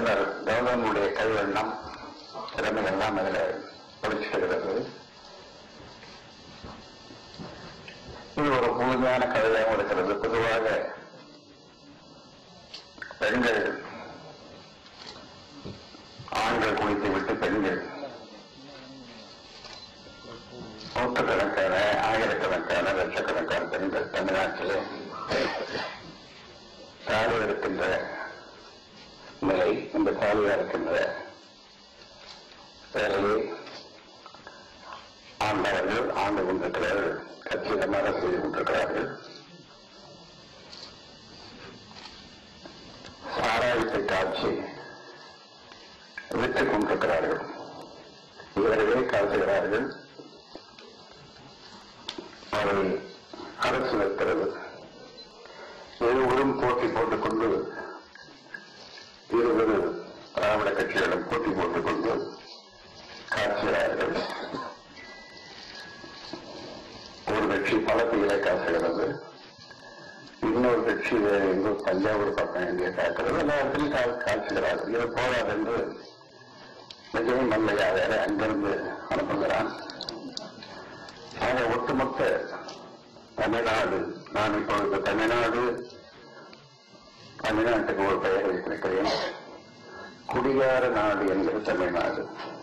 governor கவர்னருடைய கைவண்ணம் திறமை எல்லாம் அதில் படிச்சிருக்கிறது இது ஒரு முழுமையான கதையாகவும் இருக்கிறது பொதுவாக பெண்கள் ஆண்கள் குளித்து விட்டு பெண்கள் நூற்றுக்கணக்கான ஆயிரக்கணக்கான லட்சக்கணக்கான பெண்கள் தமிழ்நாட்டிலே தாலி இருக்கின்ற நிலை இந்த தாலியா இருக்கின்ற வேலையை ஆண்டவர்கள் ஆண்டு கொண்டிருக்கிறார்கள் கச்சிதமாக செய்து கொண்டிருக்கிறார்கள் சாராயத்தை காட்சி விட்டுக் கொண்டிருக்கிறார்கள் இவர்களே காட்டுகிறார்கள் அதை அரசு நிற்கிறது இருவரும் போட்டி போட்டுக்கொண்டு இருவரு திராவிட கட்சிகளும் போட்டி போட்டுக்கொண்டு காட்சிகிறார்கள் ஒரு கட்சி பழப்பிகளை காசுகிறது இன்னொரு கட்சி வேற எங்கோ தஞ்சாவூர் பக்கம் எங்கே காக்கிறது எல்லா இடத்துலையும் கா- காட்சிகிறார்கள் இது போராது என்று விஜய் மல்லையா வேற அங்கிருந்து அனுப்புகிறான் ஆக ஒட்டுமொத்த தமிழ்நாடு நான் இப்பொழுது தமிழ்நாடு தமிழ்நாட்டுக்கு ஒரு பெயர் வைத்திருக்கிறேன் குடிகார நாடு என்கிற தமிழ்நாடு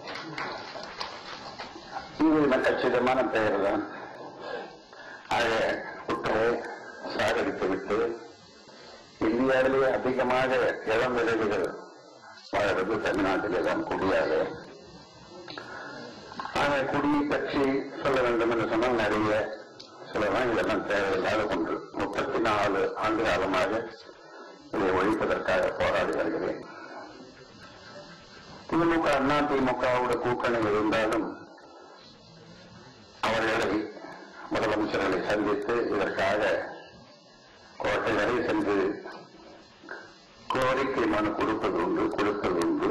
இது மிக கச்சிதமான பெயர் தான் ஆக குற்றவை சாகடித்து விட்டு இந்தியாவிலேயே அதிகமாக இளம் விளைவுகள் வாழ்வது தமிழ்நாட்டிலே தான் குடியாக ஆக குடியை பற்றி சொல்ல வேண்டும் என்று சொன்னால் நிறைய சொல்லலாம் இதெல்லாம் தேவையில்லாத ஒன்று முப்பத்தி நாலு ஆண்டு காலமாக இதை ஒழிப்பதற்காக போராடி வருகிறேன் திமுக அண்ணா திமுகவோட கூட்டணி இருந்தாலும் அவர்களை முதலமைச்சர்களை சந்தித்து இதற்காக கோட்டை வரை சென்று கோரிக்கை மனு கொடுப்பது உண்டு கொடுப்பது உண்டு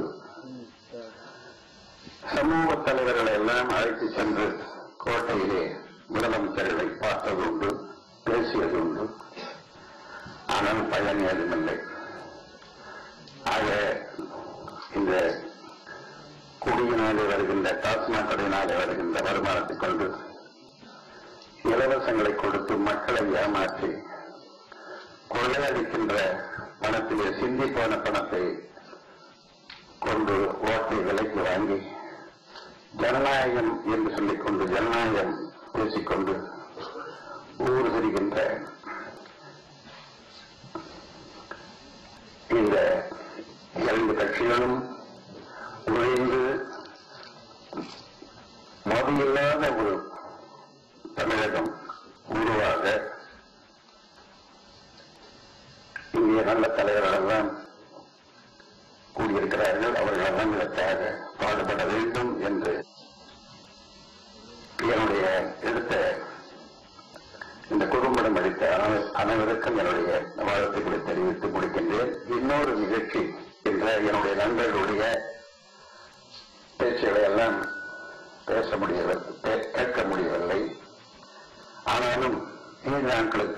சமூக தலைவர்களை எல்லாம் அழைத்து சென்று கோட்டையிலே முதலமைச்சர்களை பார்த்தது உண்டு பேசியது உண்டு ஆனால் பயன் ஏதுமில்லை ஆக இந்த குடியினாலே வருகின்ற டாஸ்மாக் கடையினாலே வருகின்ற வருமானத்தை கொண்டு இலவசங்களை கொடுத்து மக்களை ஏமாற்றி கொள்ளையடிக்கின்ற பணத்திலே சிந்தி போன பணத்தை கொண்டு ஓட்டை விலைக்கு வாங்கி ஜனநாயகம் என்று சொல்லிக்கொண்டு ஜனநாயகம் பேசிக்கொண்டு ஊர் திரிகின்ற இந்த இரண்டு கட்சிகளும் நுழைந்து மோதியில்லாத ஒரு தமிழகம் உருவாக இங்கே நல்ல தலைவர்களெல்லாம் கூடியிருக்கிறார்கள் அவர்கள் எல்லாம் இதற்காக பாடுபட வேண்டும் என்று என்னுடைய எடுத்த இந்த குறும்படம் அளித்த அனை- அனைவருக்கும் என்னுடைய வாழ்த்துக்களை தெரிவித்து முடிக்கின்றேன் இன்னொரு நிகழ்ச்சி என்ற என்னுடைய நண்பர்களுடைய பேச்சுகளை எல்லாம் பேச முடியவில்லை பே- கேட்க முடியவில்லை ஆனாலும் நீண்ட நாட்களுக்கு